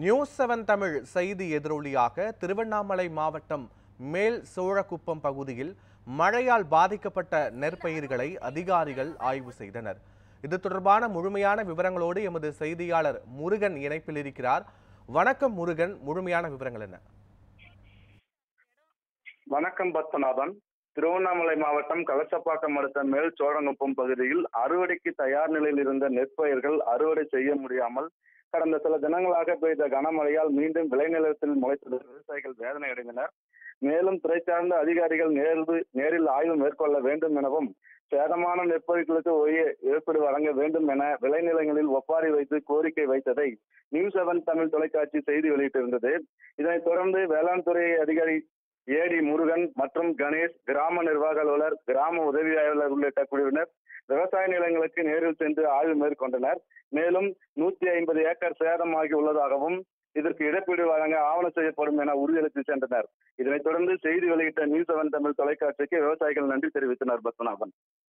news seven Tamil செய்தி எதிரொலியாக திருவண்ணாமலை மாவட்டம் மேல் சோழக்குப்பம் பகுதியில் மழையால் பாதிக்கப்பட்ட நெற்பயிர்களை அதிகாரிகள் ஆய்வு செய்தனர் இது தொடர்பான முழுமையான விவரங்களோடு எமது செய்தியாளர் முருகன் இணைப்பில் இருக்கிறார் வணக்கம் முருகன் முழுமையான விவரங்கள் என்ன வணக்கம் பத்மநாபன் திருவண்ணாமலை மாவட்டம் கலசப்பாக்கம் அடுத்த மேல் சோழங்குப்பம் பகுதியில் அறுவடைக்கு தயார் நிலையில் இருந்த நெற்பயிர்கள் அறுவடை செய்ய முடியாமல் கடந்த சில தினங்களாக பெய்த கனமழையால் மீண்டும் விளைநிலத்தில் முளைத்தது விவசாயிகள் வேதனை அடைந்தனர் மேலும் துறை சார்ந்த அதிகாரிகள் நேரில் நேரில் ஆய்வு மேற்கொள்ள வேண்டும் எனவும் சேதமான நெற்பயிர்களுக்கு உரிய இழப்பீடு வழங்க வேண்டும் என விளைநிலங்களில் ஒப்பாரி வைத்து கோரிக்கை வைத்ததை நியூஸ் செவன் தமிழ் தொலைக்காட்சி செய்தி வெளியிட்டிருந்தது இதனைத் தொடர்ந்து வேளாண் துறை அதிகாரி ஏடி முருகன் மற்றும் கணேஷ் கிராம நிர்வாக அலுவலர் கிராம உதவி அலுவலர் உள்ளிட்ட குழுவினர் விவசாய நிலங்களுக்கு நேரில் சென்று ஆய்வு மேற்கொண்டனர் மேலும் நூத்தி ஐம்பது ஏக்கர் சேதமாகி உள்ளதாகவும் இதற்கு இழப்பீடு வழங்க ஆவணம் செய்யப்படும் என உறுதியளித்து சென்றனர் இதனைத் தொடர்ந்து செய்தி வெளியிட்ட நியூஸ் செவன் தமிழ் தொலைக்காட்சிக்கு விவசாயிகள் நன்றி தெரிவித்தனர் பத்மநாபன்